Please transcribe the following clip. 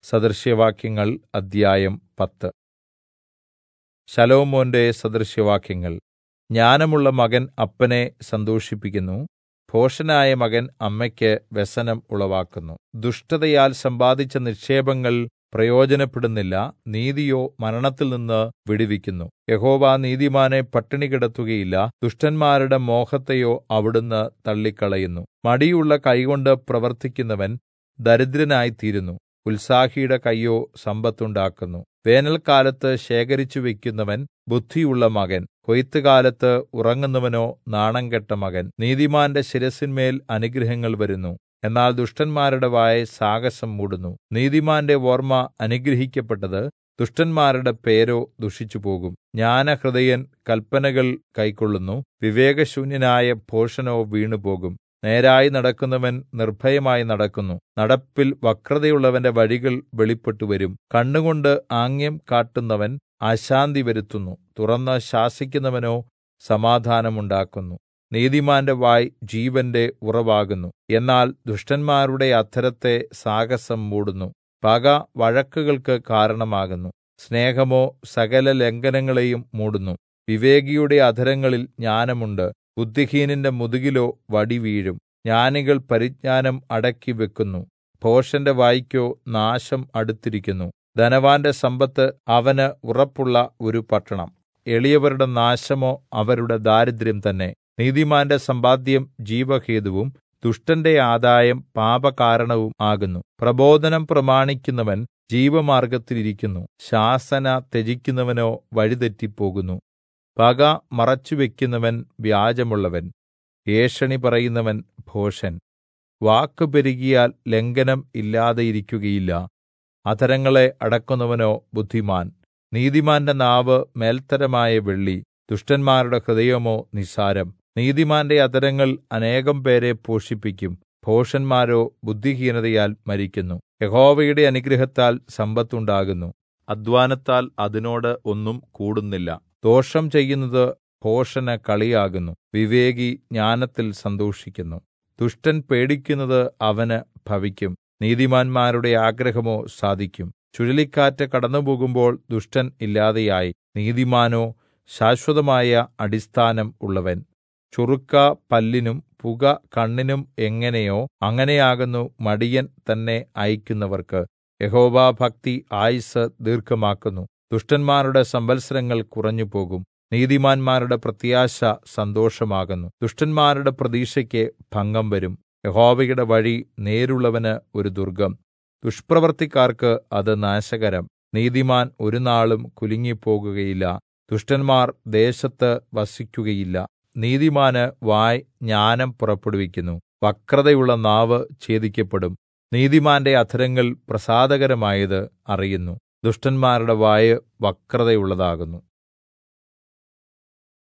സദൃശവാക്യങ്ങൾ അദ്ധ്യായം പത്ത് ശലോമോന്റെ സദൃശവാക്യങ്ങൾ ജ്ഞാനമുള്ള മകൻ അപ്പനെ സന്തോഷിപ്പിക്കുന്നു ഭോഷനായ മകൻ അമ്മയ്ക്ക് വ്യസനം ഉളവാക്കുന്നു ദുഷ്ടതയാൽ സമ്പാദിച്ച നിക്ഷേപങ്ങൾ പ്രയോജനപ്പെടുന്നില്ല നീതിയോ മരണത്തിൽനിന്ന് വിടുവിക്കുന്നു യഹോവ നീതിമാനെ പട്ടിണി കിടത്തുകയില്ല ദുഷ്ടന്മാരുടെ മോഹത്തെയോ അവിടുന്ന് തള്ളിക്കളയുന്നു മടിയുള്ള കൈകൊണ്ട് പ്രവർത്തിക്കുന്നവൻ ദരിദ്രനായിത്തീരുന്നു ഉത്സാഹിയുടെ കയ്യോ സമ്പത്തുണ്ടാക്കുന്നു വേനൽക്കാലത്ത് ശേഖരിച്ചു വയ്ക്കുന്നവൻ ബുദ്ധിയുള്ള മകൻ കൊയ്ത്തുകാലത്ത് ഉറങ്ങുന്നവനോ നാണംകെട്ട മകൻ നീതിമാന്റെ ശിരസ്സിന്മേൽ അനുഗ്രഹങ്ങൾ വരുന്നു എന്നാൽ ദുഷ്ടന്മാരുടെ വായെ സാഹസം മൂടുന്നു നീതിമാന്റെ ഓർമ്മ അനുഗ്രഹിക്കപ്പെട്ടത് ദുഷ്ടന്മാരുടെ പേരോ ദുഷിച്ചുപോകും ജ്ഞാനഹൃദയൻ കല്പനകൾ കൈക്കൊള്ളുന്നു വിവേകശൂന്യനായ ഭോഷനോ വീണുപോകും നേരായി നടക്കുന്നവൻ നിർഭയമായി നടക്കുന്നു നടപ്പിൽ വക്രതയുള്ളവന്റെ വഴികൾ വെളിപ്പെട്ടുവരും കണ്ണുകൊണ്ട് ആംഗ്യം കാട്ടുന്നവൻ അശാന്തി വരുത്തുന്നു തുറന്ന് ശാസിക്കുന്നവനോ സമാധാനമുണ്ടാക്കുന്നു നീതിമാന്റെ വായ് ജീവന്റെ ഉറവാകുന്നു എന്നാൽ ദുഷ്ടന്മാരുടെ അധരത്തെ സാഹസം മൂടുന്നു പക വഴക്കുകൾക്ക് കാരണമാകുന്നു സ്നേഹമോ സകല ലംഘനങ്ങളെയും മൂടുന്നു വിവേകിയുടെ അധരങ്ങളിൽ ജ്ഞാനമുണ്ട് ബുദ്ധിഹീനന്റെ മുതുകിലോ വടി വീഴും ജ്ഞാനികൾ പരിജ്ഞാനം അടക്കി വെക്കുന്നു ഭോഷന്റെ വായ്ക്കോ നാശം അടുത്തിരിക്കുന്നു ധനവാന്റെ സമ്പത്ത് അവന് ഉറപ്പുള്ള ഒരു പട്ടണം എളിയവരുടെ നാശമോ അവരുടെ ദാരിദ്ര്യം തന്നെ നീതിമാന്റെ സമ്പാദ്യം ജീവഹേതുവും ദുഷ്ടന്റെ ആദായം പാപകാരണവും ആകുന്നു പ്രബോധനം പ്രമാണിക്കുന്നവൻ ജീവമാർഗത്തിൽ ഇരിക്കുന്നു ശാസന ത്യജിക്കുന്നവനോ വഴിതെറ്റിപ്പോകുന്നു പക മറച്ചുവെക്കുന്നവൻ വ്യാജമുള്ളവൻ ഏഷണി പറയുന്നവൻ ഭോഷൻ വാക്ക് പെരുകിയാൽ ലംഘനം ഇല്ലാതെയിരിക്കുകയില്ല അധരങ്ങളെ അടക്കുന്നവനോ ബുദ്ധിമാൻ നീതിമാന്റെ നാവ് മേൽത്തരമായ വെള്ളി ദുഷ്ടന്മാരുടെ ഹൃദയമോ നിസ്സാരം നീതിമാന്റെ അധരങ്ങൾ അനേകം പേരെ പോഷിപ്പിക്കും ഭോഷന്മാരോ ബുദ്ധിഹീനതയാൽ മരിക്കുന്നു യഹോവയുടെ അനുഗ്രഹത്താൽ സമ്പത്തുണ്ടാകുന്നു അധ്വാനത്താൽ അതിനോട് ഒന്നും കൂടുന്നില്ല ദോഷം ചെയ്യുന്നത് ഭോഷന് കളിയാകുന്നു വിവേകി ജ്ഞാനത്തിൽ സന്തോഷിക്കുന്നു ദുഷ്ടൻ പേടിക്കുന്നത് അവന് ഭവിക്കും നീതിമാന്മാരുടെ ആഗ്രഹമോ സാധിക്കും ചുഴലിക്കാറ്റ് കടന്നുപോകുമ്പോൾ ദുഷ്ടൻ ഇല്ലാതെയായി നീതിമാനോ ശാശ്വതമായ അടിസ്ഥാനം ഉള്ളവൻ ചുറുക്ക പല്ലിനും പുക കണ്ണിനും എങ്ങനെയോ അങ്ങനെയാകുന്നു മടിയൻ തന്നെ അയക്കുന്നവർക്ക് യഹോവാഭക്തി ആയുസ് ദീർഘമാക്കുന്നു ദുഷ്ടന്മാരുടെ സംവത്സരങ്ങൾ കുറഞ്ഞുപോകും നീതിമാന്മാരുടെ പ്രത്യാശ സന്തോഷമാകുന്നു ദുഷ്ടന്മാരുടെ പ്രതീക്ഷയ്ക്ക് ഭംഗം വരും യഹോവയുടെ വഴി നേരുള്ളവന് ഒരു ദുർഗം ദുഷ്പ്രവൃത്തിക്കാർക്ക് അത് നാശകരം നീതിമാൻ ഒരുനാളും കുലുങ്ങിപ്പോകുകയില്ല ദുഷ്ടന്മാർ ദേശത്ത് വസിക്കുകയില്ല നീതിമാന് വായ് ജ്ഞാനം പുറപ്പെടുവിക്കുന്നു വക്രതയുള്ള നാവ് ഛേദിക്കപ്പെടും നീതിമാന്റെ അധരങ്ങൾ പ്രസാദകരമായത് അറിയുന്നു ദുഷ്ടന്മാരുടെ വായ് വക്രതയുള്ളതാകുന്നു